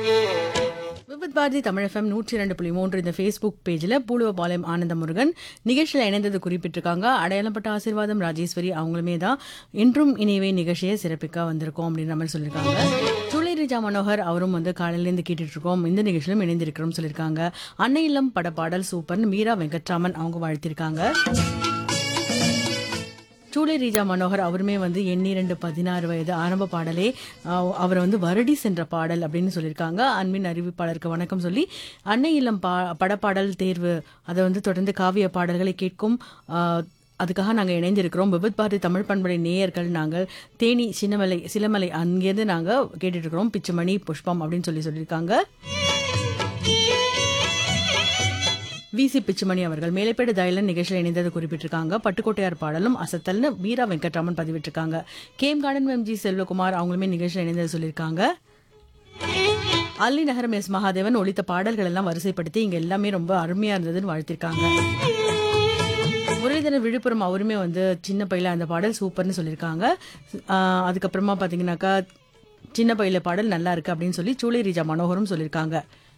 விபத் பாரதி தமிழ் எஃப்எம் நூற்றி இரண்டு புள்ளி மூன்று இந்த ஃபேஸ்புக் பேஜில் பூலுவபாளையம் ஆனந்த முருகன் நிகழ்ச்சியில் இணைந்தது குறிப்பிட்டிருக்காங்க அடையாளப்பட்ட ஆசீர்வாதம் ராஜேஸ்வரி அவங்களுமே தான் இன்றும் இனிவே நிகழ்ச்சியை சிறப்பிக்க வந்திருக்கோம் அப்படின்ற மாதிரி சொல்லியிருக்காங்க துளை ரிஜா மனோகர் அவரும் வந்து காலையிலேருந்து கேட்டுட்டு இருக்கோம் இந்த நிகழ்ச்சியிலும் இணைந்திருக்கிறோம் சொல்லியிருக்காங்க அன்னை இல்லம் பட பாடல் சூப்பர்னு மீரா வெங்கட்ராமன் அவங்க வாழ்த்திருக்காங்க சூளை ரீஜா மனோகர் அவருமே வந்து எண்ணிரண்டு பதினாறு வயது ஆரம்ப பாடலே அஹ், அவர் வந்து வருடி சென்ற பாடல் அப்படின்னு சொல்லியிருக்காங்க அன்பின் அறிவிப்பாளருக்கு வணக்கம் சொல்லி அன்னை இல்லம் பா படப்பாடல் தேர்வு அதை வந்து தொடர்ந்து காவிய பாடல்களை கேட்கும் அஹ், அதுக்காக நாங்கள் இணைந்திருக்கிறோம் விபத் பாரதி தமிழ் பண்பலை நேயர்கள் நாங்கள் தேனி சின்னமலை சிலமலை அங்கேருந்து நாங்கள் கேட்டுட்டு இருக்கிறோம் பிச்சுமணி புஷ்பம் அப்படின்னு சொல்லி சொல்லியிருக்காங்க விசி பிச்சுமணி அவர்கள் மேலைப்பேடு தயலன் நிகழ்ச்சியில் இணைந்தது குறிப்பிட்டிருக்காங்க பட்டுக்கோட்டையார் பாடலும் அசத்தல்னு வீரா வெங்கட்ராமன் பதிவிட்டிருக்காங்க கேம் கார்டன் எம்ஜி செல்வகுமார் அவங்களுமே நிகழ்ச்சியில் இணைந்தது சொல்லியிருக்காங்க அல்லி நகரம் எஸ் மகாதேவன் ஒழித்த பாடல்கள் எல்லாம் வரிசைப்படுத்தி இங்க எல்லாமே ரொம்ப அருமையா இருந்ததுன்னு வாழ்த்திருக்காங்க முரளிதரன் விழுப்புரம் அவருமே வந்து சின்ன பையில அந்த பாடல் சூப்பர்னு சொல்லியிருக்காங்க ஆஹ் அதுக்கப்புறமா பாத்தீங்கன்னாக்கா சின்ன பையில பாடல் நல்லா இருக்கு அப்படின்னு சொல்லி சூளை ரீஜா மனோகரும் சொல்லியிருக்காங்க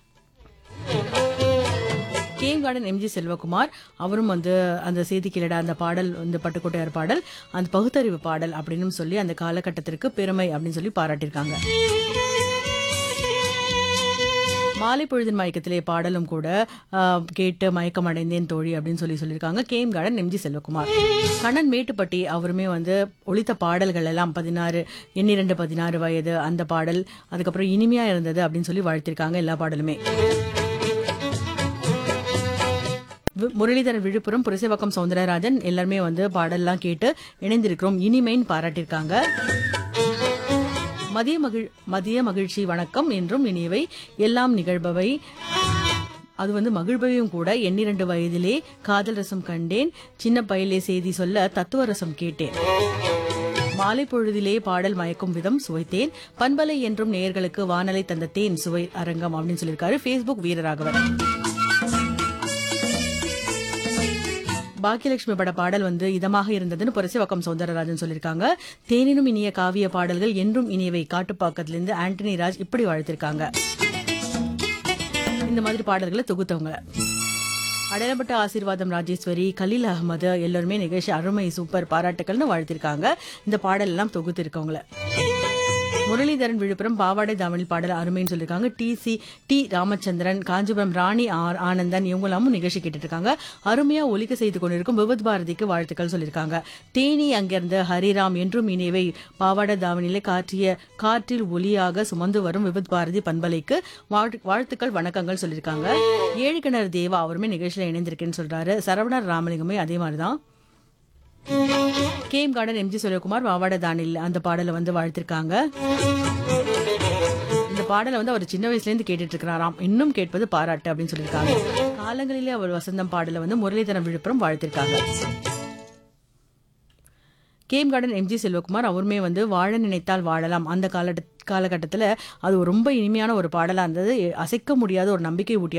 கேம் கார்டன் எம்ஜி செல்வகுமார் அவரும் வந்து அந்த செய்தி கிளட அந்த பாடல் இந்த பட்டுக்கோட்டையார் பாடல் அந்த பகுத்தறிவு பாடல் அப்படின்னு சொல்லி அந்த காலகட்டத்திற்கு பெருமை அப்படின்னு சொல்லி பாராட்டியிருக்காங்க மாலை பொழுதின் மயக்கத்திலே பாடலும் கூட ஆஹ், கேட்டு மயக்கம் அடைந்தேன் தோழி அப்படின்னு சொல்லி சொல்லியிருக்காங்க game garden MG Selvakumar Kannan Mettupatti அவருமே வந்து ஒழித்த பாடல்கள் எல்லாம் பதினாறு எண்ணிரண்டு பதினாறு வயது அந்த பாடல் அதுக்கப்புறம் இனிமையா இருந்தது அப்படின்னு சொல்லி வாழ்த்திருக்காங்க எல்லா பாடலுமே வி- முரளிதரன் விழுப்புரம் புரசைவாக்கம் சவுந்தரராஜன் எல்லாருமே வந்து பாடல்லாம் கேட்டு இணைந்திருக்கிறோம் இனிமைன்னு பாராட்டியிருக்காங்க மதிய மகிழ் மதிய மகிழ்ச்சி வணக்கம் என்றும் இனியவை எல்லாம் நிகழ்பவை அது வந்து மகிழ்பவையும் கூட எண்ணிரண்டு வயதிலே காதல் ரசம் கண்டேன் சின்ன பையிலே செய்தி சொல்ல தத்துவ ரசம் கேட்டேன் மாலை பொழுதிலே பாடல் மயக்கும் விதம் சுவைத்தேன் பண்பலை என்றும் நேயர்களுக்கு வானலை தந்த தேன் சுவை அரங்கம் அப்படின்னு சொல்லியிருக்காரு ஃபேஸ்புக் வீரராகவன் பாக்கியலட்சுமி பட பாடல் வந்து இதமாக இருந்ததுன்னு புரசிவக்கம் சௌந்தரராஜன் சொல்லியிருக்காங்க தேனினும் இனிய காவிய பாடல்கள் என்றும் இனியவை காட்டுப்பாக்கத்திலிருந்து ஆண்டனி ராஜ் இப்படி வாழ்த்திருக்காங்க இந்த மாதிரி பாடல்களை தொகுத்தவங்க அடையாளப்பட்ட ஆசீர்வாதம் ராஜேஸ்வரி கலீல் அகமது எல்லாருமே நிகழ்ச்சி அருமை சூப்பர் பாராட்டுக்கள்னு வாழ்த்திருக்காங்க இந்த பாடல் எல்லாம் தொகுத்து இருக்கவங்கள முரளிதரன் விழுப்புரம் பாவாடை தமிழ் பாடல் அருமைன்னு சொல்லியிருக்காங்க T C T Ramachandran Kanchipuram Rani R Anandan இவங்களாமும் நிகழ்ச்சி கேட்டுட்டு இருக்காங்க அருமையா ஒலிக்க செய்து கொண்டிருக்கும் விபத் பாரதிக்கு வாழ்த்துக்கள் சொல்லியிருக்காங்க தேனி அங்கிருந்து ஹரிராம் என்றும் இனியவை பாவாடை தாவணியில காற்றிய காற்றில் ஒலியாக சுமந்து வரும் விபத் பாரதி பண்பலைக்கு வாழ்த்து- வாழ்த்துக்கள் வணக்கங்கள் சொல்லியிருக்காங்க ஏழு கிணறு தேவா அவருமே நிகழ்ச்சியில இணைந்திருக்கேன்னு சொல்றாரு சரவணர் ராமலிங்கமே அதே மாதிரிதான் கேம் கார்டன் எம்ஜி சுரகுமார் வாவாட தானில் அந்த பாடலை வந்து வாழ்த்திருக்காங்க இந்த பாடலை வந்து அவர் சின்ன வயசுல இருந்து கேட்டுட்டு இருக்கிறாராம் இன்னும் கேட்பது பாராட்டு அப்படின்னு சொல்லியிருக்காங்க காலங்களிலே அவர் வசந்தம் பாடலை வந்து முரளிதரன் விழுப்புரம் வாழ்த்திருக்காங்க கேம் கார்டன் எம்ஜி செல்வகுமார் அவருமே வந்து வாழ நினைத்தால் வாழலாம் அந்த கால காலகட்டத்தில் அது ரொம்ப இனிமையான ஒரு பாடலாக இருந்தது அசைக்க முடியாத ஒரு நம்பிக்கை ஊட்டிய